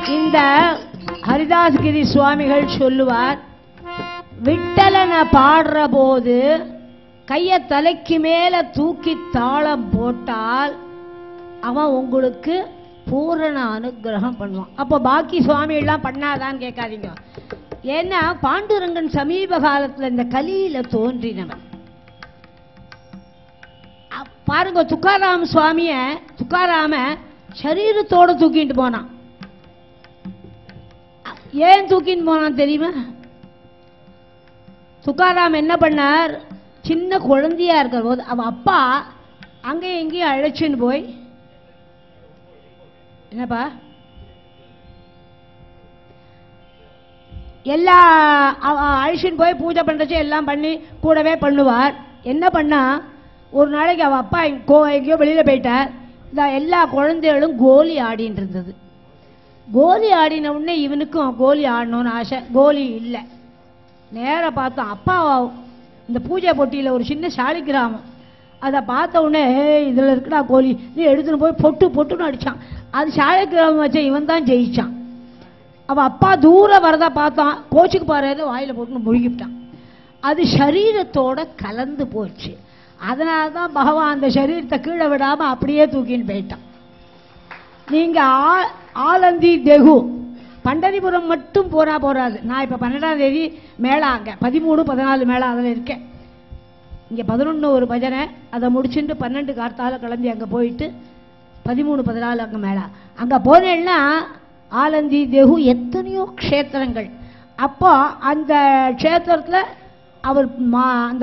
இந்த ஹரிதாஸ்கிரி சுவாமிகள் சொல்லுவார் விட்டலனை பாடுற போது கைய தலைக்கு மேல தூக்கி தாளம் போட்டால் அவன் உங்களுக்கு பூரண அனுகிரகம் பண்ணுவான் அப்போ பாக்கி சுவாமி எல்லாம் பண்ணாதான்னு கேட்காதீங்க ஏன்னா பாண்டுரங்கன் சமீப காலத்துல இந்த கலியில தோன்றினவன் அப்- பாருங்க துக்காராம் சுவாமிய துக்காராம சரீரத்தோட தூக்கிட்டு போனான் அ- ஏன் தூக்கிட்டு போனான் தெரியுமா துக்காராம் என்ன பண்ணார் சின்ன குழந்தையா இருக்கிற போது அவன் அப்பா அங்கேயும் இங்கேயும் அழைச்சின்னு போய் என்னப்பா எல்லா அவ- அழைச்சின்னு போய் பூஜை பண்றச்சு எல்லாம் பண்ணி கூடவே பண்ணுவார் என்ன பண்ணா ஒரு நாளைக்கு அவ அப்பா எங்க- கோ எங்கேயோ வெளியில போயிட்டார் இந்த எல்லா குழந்தைகளும் கோலி ஆடின்னு இருந்தது கோலி ஆடின உடனே இவனுக்கும் கோலி ஆடணும்னு ஆசை கோலி இல்லை நேரா பார்த்தோம் அப்பா இந்த பூஜை பொட்டியில் ஒரு சின்ன சாலி கிராமம் அதை பார்த்த உடனே ஏய் இதில் இருக்குடா கோழி நீ எடுத்துன்னு போய் பொட்டு பொட்டுன்னு அடிச்சான் அது சாலை கிராமம் வச்ச இவன் தான் ஜெயிச்சான் அவன் அப்பா தூரம் வரதா பார்த்தான் கோச்சுக்கு பாரு வாயில போட்டுன்னு முழுகிவிட்டான் அது சரீரத்தோட கலந்து போச்சு அதனால தான் பகவான் அந்த சரீரத்தை கீழே விடாம அப்படியே தூக்கின்னு போயிட்டான் நீங்க ஆ- ஆலந்தி தெகு பண்டரிபுரம் மட்டும் போனா போறாது நான் இப்ப பன்னெண்டாம் தேதி மேளா அங்க பதிமூணு பதினாலு மேளா அதுல இருக்கேன் இங்க பதினொன்று ஒரு பஜனை அதை முடிச்சுட்டு பன்னெண்டு கார்த்தால கிளம்பி அங்க போயிட்டு பதிமூணு பதினாலு அங்க மேளா அங்க போனேன்னா ஆலந்தி தெகு எத்தனையோ க்ஷேத்திரங்கள் அப்போ அந்த க்ஷேத்திரத்துல அவர் மா- அந்த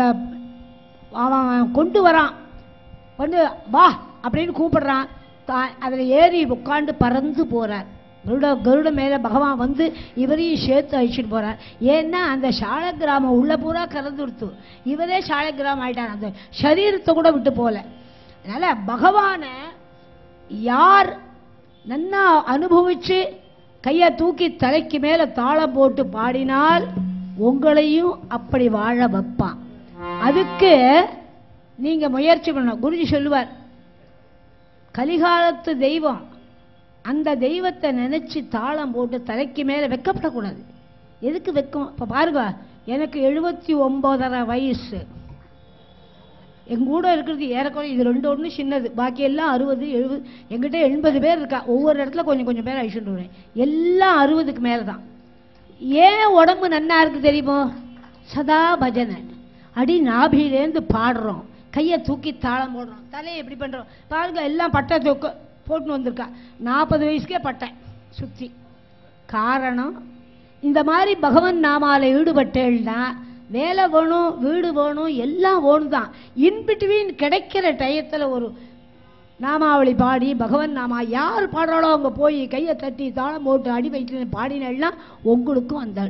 அவன் கொண்டு வரான் வந்து வா அப்படின்னு கூப்பிடுறான் தா- அதுல ஏறி உட்காந்து பறந்து போறார் கருட கருட மேல பகவான் வந்து இவரையும் சேர்த்து அழிச்சிட்டு போறார் ஏன்னா அந்த சால கிராமம் உள்ள பூரா கறந்து கொடுத்து இவரே சால கிராமம் ஆயிட்டார் அந்த சரீரத்தை கூட விட்டு போல அதனால பகவானை யார் நன்னா அனுபவிச்சு கைய தூக்கி தலைக்கு மேல தாளம் போட்டு பாடினால் உங்களையும் அப்படி வாழ வைப்பான் அதுக்கு நீங்க முயற்சி பண்ணணும் குருஜி சொல்லுவார் கலிகாலத்து தெய்வம் அந்த தெய்வத்தை நினைச்சு தாளம் போட்டு தலைக்கு மேல வெக்கப்படக்கூடாது எதுக்கு வெக்கம் இப்ப பாருங்க எனக்கு எழுபத்தி ஒன்பதரை வயசு எங்க கூட இருக்கிறது ஏறக்குறைய இது ரெண்டு ஒண்ணு சின்னது பாக்கி எல்லாம் அறுபது எழுபது எங்கிட்ட எண்பது பேர் இருக்கா ஒவ்வொரு இடத்துல கொஞ்சம் கொஞ்சம் பேர் அழிச்சுட்டு வருவேன் எல்லாம் அறுபதுக்கு மேல தான் ஏன் உடம்பு நன்னா இருக்கு தெரியுமோ சதா பஜனை அடி நாபிலேருந்து பாடுறோம் கையை தூக்கி தாளம் போடுறோம் தலையை எப்படி பண்றோம் பாருங்க எல்லாம் பட்டை தூக்க போட்டுன்னு வந்திருக்கா நாற்பது வயசுக்கே பட்டை சுத்தி காரணம் இந்த மாதிரி பகவன் நாமால ஈடுபட்டேன்னா வேலை வேணும் வீடு வேணும் எல்லாம் வேணும் தான் இன்பிட்வீன் கிடைக்கிற டயத்துல ஒரு நாமாவளி பாடி பகவன் நாமா யார் பாடுறாளோ அவங்க போய் கையை தட்டி தாளம் போட்டு அடி வைத்து பாடினா உங்களுக்கும் அந்த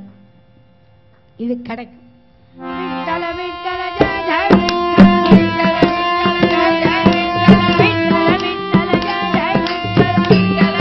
இது கிடைக்கும் விட்டல, விட்டல, ஜெய ஜெய விட்டல, விட்டல, விட்டல, விட்டல, ஜெய ஜெய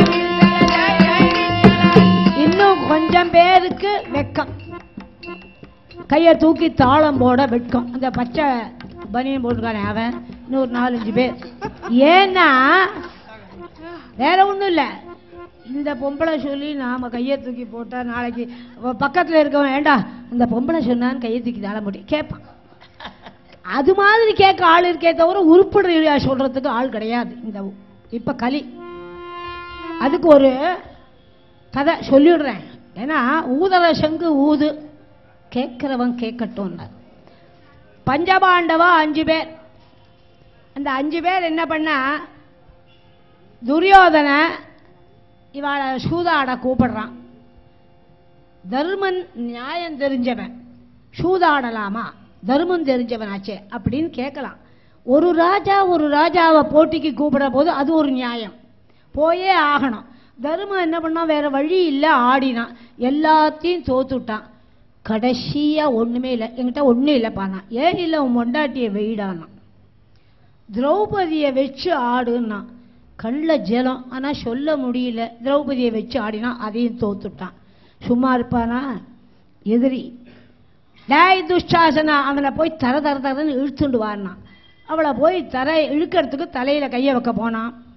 விட்டல. இன்னும் கொஞ்சம் பேருக்கு வெக்கம் கையை தூக்கி தாளம் போட வெட்கம் அந்த பச்சை பனியன் போட்டுக்கானே அவன் இன்னொரு நாலஞ்சு பேர் ஏன்னா வேற ஒண்ணும் இல்ல இந்த பொம்பளை சொல்லி நாம கையை தூக்கி போட்டா நாளைக்கு அவ பக்கத்துல இருக்கவன் ஏண்டா இந்த பொம்பளை சொன்னான்னு கையை தூக்கி தாளம் போட்டு கேட்பான் அது மாதிரி கேட்க ஆள் இருக்கே தவிர உருப்படியா சொல்றதுக்கு ஆள் கிடையாது இந்த ஊ- இப்ப களி அதுக்கு ஒரு கதை சொல்லிடுறேன் ஏன்னா ஊதர சங்கு ஊது கேட்கிறவன் கேட்கட்டும்னார் பஞ்சபாண்டவா அஞ்சு பேர் அந்த அஞ்சு பேர் என்ன பண்ணா துரியோதனை இவாளை சூதாட கூப்பிடுறான் தர்மன் நியாயம் தெரிஞ்சவன் சூதாடலாமா தர்மம் தெரிஞ்சவனாச்சே அப்படின்னு கேட்கலாம் ஒரு ராஜா ஒரு ராஜாவை போட்டிக்கு கூப்பிடுற போது அது ஒரு நியாயம் போயே ஆகணும் தர்மம் என்ன பண்ணா வேற வழி இல்லை ஆடினான் எல்லாத்தையும் தோத்துட்டான் கடைசியா ஒண்ணுமே இல்லை என்கிட்ட ஒண்ணும் இல்லைப்பா நான் ஏன் இல்லை உன் மொண்டாட்டியை வெயிடானான் திரௌபதியை வச்சு ஆடுன்னா கள்ள ஜலம் ஆனா சொல்ல முடியல திரௌபதியை வச்சு ஆடினா அதையும் தோத்துட்டான் சும்மா இருப்பானா எதிரி டேய் துஷ்டாசனா அவனை போய் தர தர தரன்னு இழுத்துண்டு வாரினான் அவளை போய் தர இழுக்கிறதுக்கு தலையில கையை வைக்க போனான்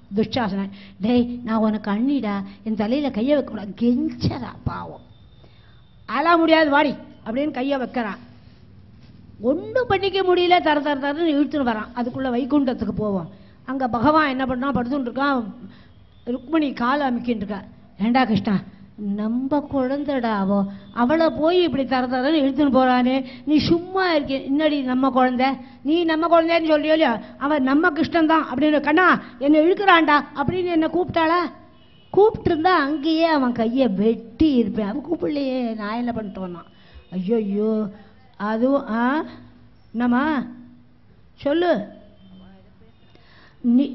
துஷ்டாசனன் டேய் நான் உனக்கு அண்ணிடா என் தலையில் கையை வைக்கூடாது கெஞ்சரா பாவம் அழ முடியாது வாடி அப்படின்னு கையை வைக்கிறான் ஒன்றும் பண்ணிக்க முடியல தர தர தரன்னு இழுத்துன்னு வரான் அதுக்குள்ளே வைகுண்டத்துக்கு போவோம் அங்கே பகவான் என்ன பண்ணான் படுத்துட்டு இருக்கான் ருக்மணி காலை அமைக்கின்னு இருக்கா ஏண்டா கிருஷ்ணா நம்ம குழந்தைடா அவோ அவளை போய் இப்படி தர தரன்னு இழுத்துன்னு போறானே நீ சும்மா இருக்க இன்னடி நம்ம குழந்தை நீ நம்ம குழந்தைன்னு சொல்றியோ இல்லையா அவன் நம்ம கிருஷ்ணன் தான் அப்படின்னு கண்ணா என்னை இழுக்கிறான்டா அப்படின்னு என்னை கூப்பிட்டாளா கூப்பிட்டுருந்தா அங்கேயே அவன் கையை வெட்டி இருப்பேன் அவன் கூப்பிடலையே நான் என்ன பண்ணிட்டு வந்தான் ஐயோ ஐயோ அதுவும் ஆ என்னம்மா சொல்லு நீ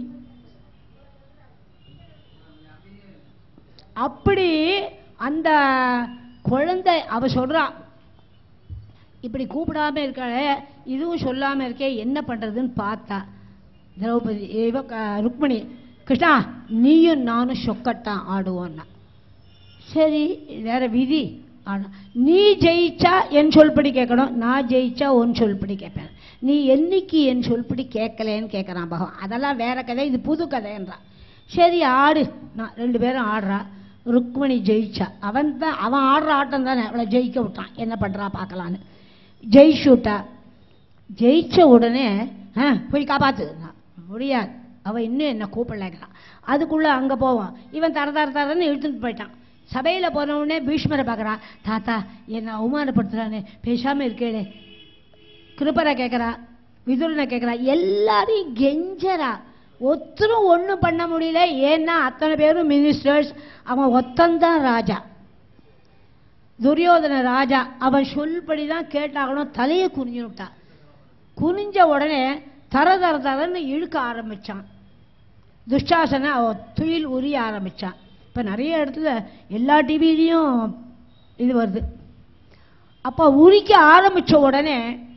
அப்படி அந்த குழந்தை அவ சொல்றா இப்படி கூப்பிடாம இருக்காளே இதுவும் சொல்லாம இருக்கே என்ன பண்றதுன்னு பார்த்தா திரௌபதி இவ க- ருக்மிணி கிருஷ்ணா நீயும் நானும் சொக்கட்டான் ஆடுவோன்னா சரி வேற விதி ஆனா நீ ஜெயிச்சா என் சொல்படி கேட்கணும் நான் ஜெயிச்சா உன் சொல்படி கேட்பேன் நீ என்னைக்கு என் சொல்படி கேட்கலேன்னு கேட்குறான் பகவான் அதெல்லாம் வேற கதை இது புது கதைன்றான் சரி ஆடு நான் ரெண்டு பேரும் ஆடுறா ருக்மணி ஜெயிச்சா அவன் தான் அவன் ஆடுற ஆட்டம் தானே அவளை ஜெயிக்க விட்டான் என்ன பண்றா பார்க்கலான்னு ஜெயிச்சு விட்டா ஜெயிச்ச உடனே ஆ போய் காப்பாத்து நான், முடியாது அவன் இன்னும் என்ன கூப்பிடலைங்கிறான் அதுக்குள்ள அங்க போவான் இவன் தர தர தரன்னு இழுத்துட்டு போயிட்டான் சபையில போன உடனே பீஷ்மரை பார்க்கறான் தாத்தா என்னை அவமானப்படுத்துறானே பேசாம இருக்கேளே கிருப்பரை கேட்குறா விதுரனை கேட்குறா எல்லாரையும் கெஞ்சறா ஒத்தரும் ஒன்றும் பண்ண முடியல ஏன்னா அத்தனை பேரும் மினிஸ்டர்ஸ் அவன் ஒத்தந்தான் ராஜா துரியோதன ராஜா அவன் சொல்படி தான் கேட்டாகணும் தலையை குனிஞ்சு விட்டான் குனிஞ்ச உடனே தர தர தரன்னு இழுக்க ஆரம்பிச்சான் துஷ்டாசனை அவ துயில் உரிய ஆரம்பிச்சான் இப்போ நிறைய இடத்துல எல்லா டிவிலையும் இது வருது அப்போ உரிக்க ஆரம்பிச்ச உடனே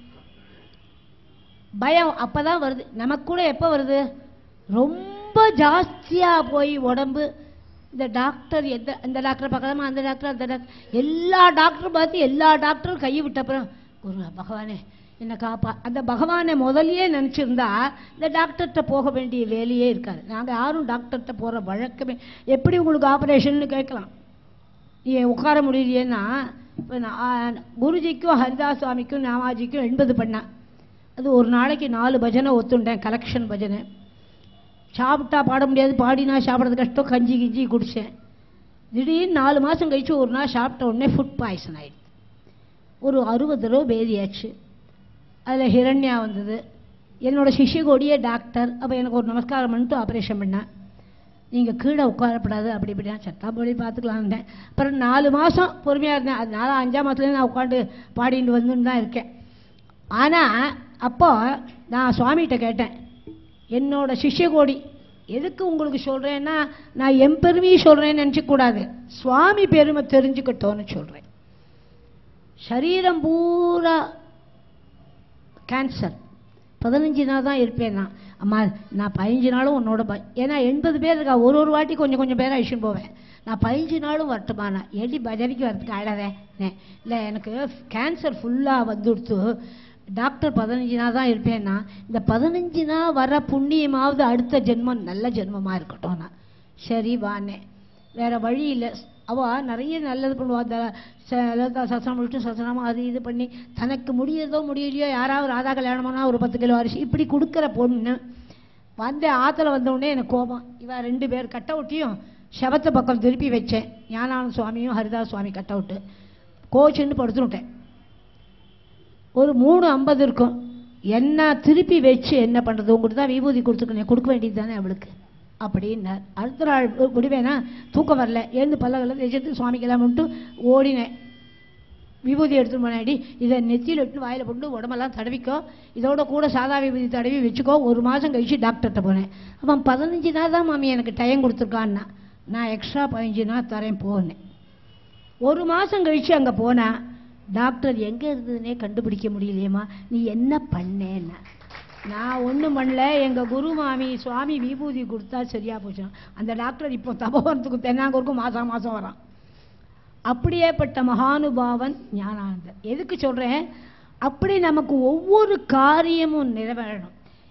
பயம் அப்பதான் வருது நமக்கு கூட எப்போ வருது ரொம்ப ஜாஸ்தியா போய் உடம்பு இந்த டாக்டர் எந்த இந்த டாக்டர் பார்க்கலாமா அந்த டாக்டர் அந்த டாக்டர் எல்லா டாக்டரும் பார்த்து எல்லா டாக்டரும் கையை விட்ட அப்புறம் குரு பகவானே என்னை காப்பா அந்த பகவானை முதல்லயே நினச்சிருந்தா இந்த டாக்டர்கிட்ட போக வேண்டிய வேலையே இருக்காது நாங்கள் யாரும் டாக்டர்கிட்ட போகிற வழக்கமே எப்படி உங்களுக்கு ஆப்ரேஷன்னு கேட்கலாம் நீ உட்கார முடியலையேன்னா இப்போ நான் குருஜிக்கும் ஹரிதாஸ் சுவாமிக்கும் நாமாஜிக்கும் எண்பது பண்ணேன் அது ஒரு நாளைக்கு நாலு பஜனை ஒத்துண்டேன் கலெக்ஷன் பஜனை சாப்பிட்டா பாட முடியாது பாடினா சாப்பிட்றது கஷ்டம் கஞ்சி கிஞ்சி குடித்தேன் திடீர்னு நாலு மாதம் கழிச்சு ஒரு நாள் சாப்பிட்ட உடனே ஃபுட் பாய்சன் ஆயிடுது ஒரு அறுபது தடவை பேதியாச்சு அதில் ஹிரண்யா வந்தது என்னோட சிஷ்யகோடியே டாக்டர் அப்போ எனக்கு ஒரு நமஸ்காரம் பண்ணிட்டு ஆப்ரேஷன் பண்ணேன் நீங்கள் கீழே உட்காரப்படாது அப்படி இப்படியா சட்டாப்படி பார்த்துக்கலான்ட்டேன் அப்புறம் நாலு மாதம் பொறுமையாக இருந்தேன் அது நாலு அஞ்சாம் மாதத்துலேருந்து நான் உட்காந்து பாடிட்டு வந்துன்னு தான் இருக்கேன் ஆனால் அப்போ நான் சுவாமிகிட்ட கேட்டேன் என்னோட சிஷ்யகோடி எதுக்கு உங்களுக்கு சொல்கிறேன்னா நான் என் பெருமையை சொல்கிறேன்னு நினச்சிக்கூடாது சுவாமி பெருமை தெரிஞ்சுக்கிட்டோன்னு சொல்கிறேன் சரீரம் பூரா கேன்சர் பதினஞ்சு நாள் தான் இருப்பேன் நான் அம்மா நான் பதினஞ்சு நாளும் உன்னோட ப ஏன்னா எண்பது பேர் இருக்கா ஒரு ஒரு வாட்டி கொஞ்சம் கொஞ்சம் பேர் அழிச்சுன்னு போவேன் நான் பதினஞ்சு நாளும் வரட்டுமா நான் ஏடி பஜனைக்கு வரதுக்கு அழவே இல்லை எனக்கு கேன்சர் ஃபுல்லாக வந்துடுத்து டாக்டர் பதினஞ்சு நாள் தான் இருப்பேன்னா இந்த பதினஞ்சு நாள் வர புண்ணியமாவது அடுத்த ஜென்மம் நல்ல ஜென்மமாக இருக்கட்டும் நான் சரி வானே வேற வழி இல்லை அவ நிறைய நல்லது பண்ணுவா இந்த ச- லலிதா சசனம் விஷ்ணு சசனம் அது இது பண்ணி தனக்கு முடியறதோ முடியலையோ யாராவது ராதா கல்யாணம்னா ஒரு பத்து கிலோ அரிசி இப்படி கொடுக்குற பொண்ணு வந்து ஆத்துல வந்த உடனே எனக்கு கோபம் இவ ரெண்டு பேர் கட்ட ஒட்டியும் செவத்த பக்கம் திருப்பி வச்சேன் ஞானானந்த சுவாமியும் ஹரிதாஸ் சுவாமி கட்ட விட்டு கோச்சுன்னு படுத்துட்டேன் ஒரு மூணு ஐம்பது இருக்கும் என்ன திருப்பி வச்சு என்ன பண்ணுறது உங்கள்கிட்ட தான் விபூதி கொடுத்துருக்கேன் கொடுக்க வேண்டியது தானே அவளுக்கு அப்படின்னார் அடுத்த நாள் வி- விடுவேனா தூக்கம் வரல எழுந்து பல்லகெல்லாம் தேய்ச்சிட்டு சுவாமிக்கெல்லாம் மட்டும் ஓடினேன் விபூதி எடுத்துட்டு முன்னாடி இதை நெத்தியில் விட்டு வாயில் போட்டு உடம்பெல்லாம் தடவிக்கோ இதோட கூட சாதா விபூதி தடவி வச்சுக்கோ ஒரு மாதம் கழிச்சு டாக்டர்கிட்ட போனேன் அவன் பதினஞ்சு நாள் தான் மாமி எனக்கு டைம் கொடுத்துருக்கான்னா நான் எக்ஸ்ட்ரா பதினஞ்சு நாள் தரேன் போனேன் ஒரு மாதம் கழிச்சு அங்கே போனா டாக்டர் எங்கே இருந்ததுன்னே கண்டுபிடிக்க முடியலையேம்மா நீ என்ன பண்ணேன்னா நான் ஒன்றும் பண்ணல எங்கள் குரு மாமி சுவாமி விபூதி கொடுத்தா சரியா போச்சு அந்த டாக்டர் இப்போ தபோவனத்துக்கு தென்னாங்கூருக்கும் மாதம் மாதம் வரான் அப்படியேப்பட்ட மகானுபாவன் ஞானானந்தர் எதுக்கு சொல்கிறேன் அப்படி நமக்கு ஒவ்வொரு காரியமும் நிறைவேறணும்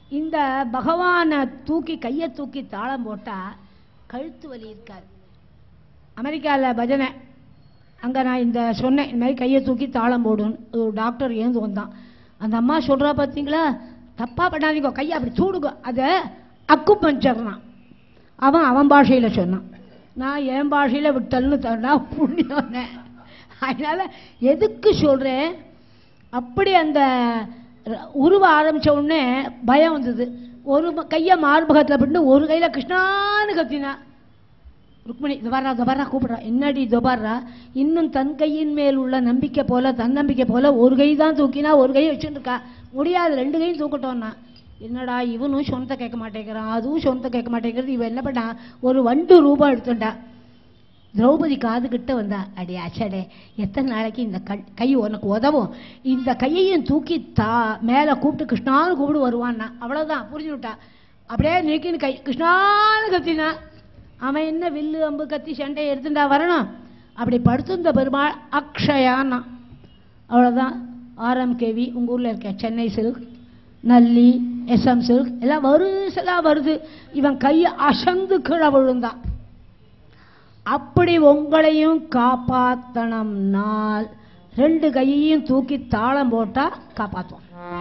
இந்த பகவானை தூக்கி கையை தூக்கி தாளம் போட்டா கழுத்து வலி இருக்காது அமெரிக்காவில் பஜனை அங்கே நான் இந்த சொன்னேன் இந்த மாதிரி கையை தூக்கி தாளம் போடுன்னு ஒரு டாக்டர் ஏந்து வந்தான் அந்த அம்மா சொல்கிறா பார்த்தீங்களா தப்பாக பண்ணாதீங்க கையை அப்படி சூடுங்க அதை அக்கு பஞ்சர்னான் அவன் அவன் பாஷையில் சொன்னான் நான் என் பாஷையில் விட்டல்னு சொன்னா புண்ணியம் அதனால் எதுக்கு சொல்கிறேன் அப்படி அந்த ர- உருவ ஆரம்பிச்ச உடனே பயம் வந்தது ஒரு ம- கையை மார்பகத்தில் பிட்டு ஒரு கையில் கிருஷ்ணான்னு கத்தினா ருக்மிணி துபாரா துபாரா கூப்பிடுறா என்னடி துபாரா இன்னும் தன் கையின் மேல் உள்ள நம்பிக்கை போல தன்னம்பிக்கை போல ஒரு கை தான் தூக்கினா ஒரு கையை வச்சுட்டு இருக்கா முடியாது ரெண்டு கையும் தூக்கட்டோம்னா என்னடா இவனும் சொந்த கேட்க மாட்டேங்கிறான் அதுவும் சொந்த கேட்க மாட்டேங்கிறது இவன் என்ன பண்ணா ஒரு வண்டு ரூபா எடுத்துட்டா திரௌபதி காது கிட்ட வந்தா அடி அச்சடே எத்தனை நாளைக்கு இந்த கண் கை உனக்கு உதவும் இந்த கையையும் தூக்கி தா மேலே கூப்பிட்டு கிருஷ்ணான்னு கூப்பிடு வருவான்னா அவ்வளோதான் புரிஞ்சுட்டா அப்படியே நிற்கின்னு கை கிருஷ்ணான்னு கத்தினா அவன் என்ன வில்லு அம்பு கத்தி சண்டை எடுத்துட்டா வரணும் அப்படி படுத்திருந்த பெருமாள் அக்ஷயான்னா அவ்வளோதான் ஆர்எம்கேவி உங்கள் ஊரில் இருக்க சென்னை சில்க் நல்லி எஸ்எம் சில்க் எல்லாம் வரிசலாக வருது இவன் கையை அசந்து கீழே விழுந்தான் அப்படி உங்களையும் காப்பாத்தணும்னால் ரெண்டு கையையும் தூக்கி தாளம் போட்டா காப்பாத்தும்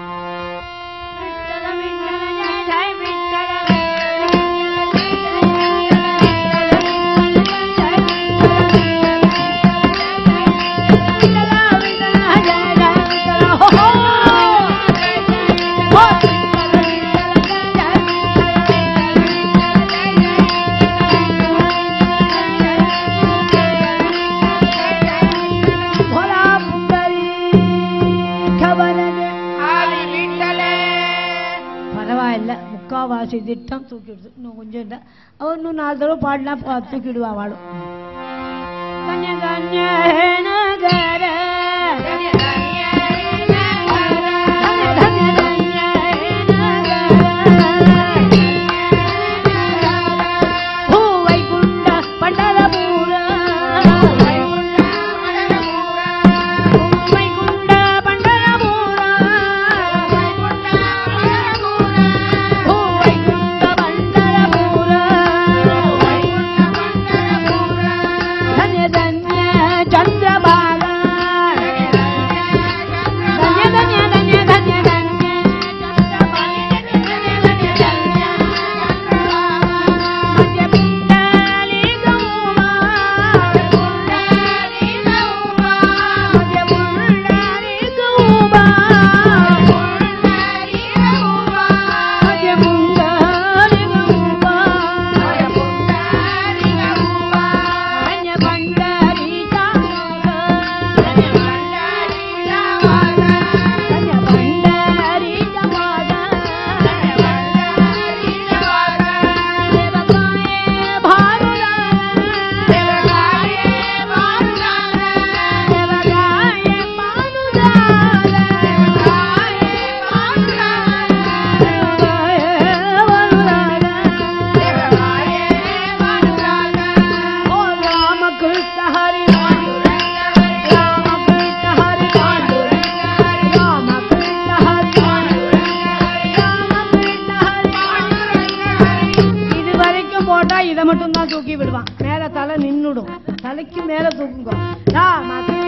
பரவாயில்ல முக்காவாசி திட்டம் தூக்கிடுது இன்னும் கொஞ்சம் இல்லை அவன் இன்னும் நாலு தடவை பாடினா பா- தூக்கிடுவா வாழும் கன்ய கன்ய நகர கன்ய கன்ய பூவை குண்ட பண்டரபூர பூவை குண்ட பண்டரபூர பூவை குண்ட பண்டரபூர ಧನ್ಯ ಧನ್ಯ ಚಂದ್ರಬಾಲ ಧನ್ಯ ಧನ್ಯ ಧನ್ಯ ಧನ್ಯ ಧನ್ಯ ಮಧ್ಯ ಪುಂಡಲಿ ಗೌಮ ಮಧ್ಯ ಪುಂಡಲಿ ಗೌಮ ಮಧ್ಯ ಪುಂಡಲಿ ಗೌಮ ಧನ್ಯ ಭಂಡಾರಿ ಚಾಮರ ಧನ್ಯ ಭಂಡಾರಿ ಜಮಾದ ದೇವಕಾಯೇ ಭಾರುಡ ದೇವಕಾಯೇ ಓ ರಾಮ ಕೃಷ್ಣ ಹರಿ ರಾಮ ಕೃಷ್ಣ ಹರಿ ರಾಮ ಕೃಷ್ಣ ಹರಿ ராம கிருஷ்ண ஹரி. இது வரைக்கும் போட்டா இதை மட்டும் தான் தூக்கி விடுவான் மேல தலை நின்னுடும் தலைக்கு மேல தூக்குங்க ராம கிருஷ்ண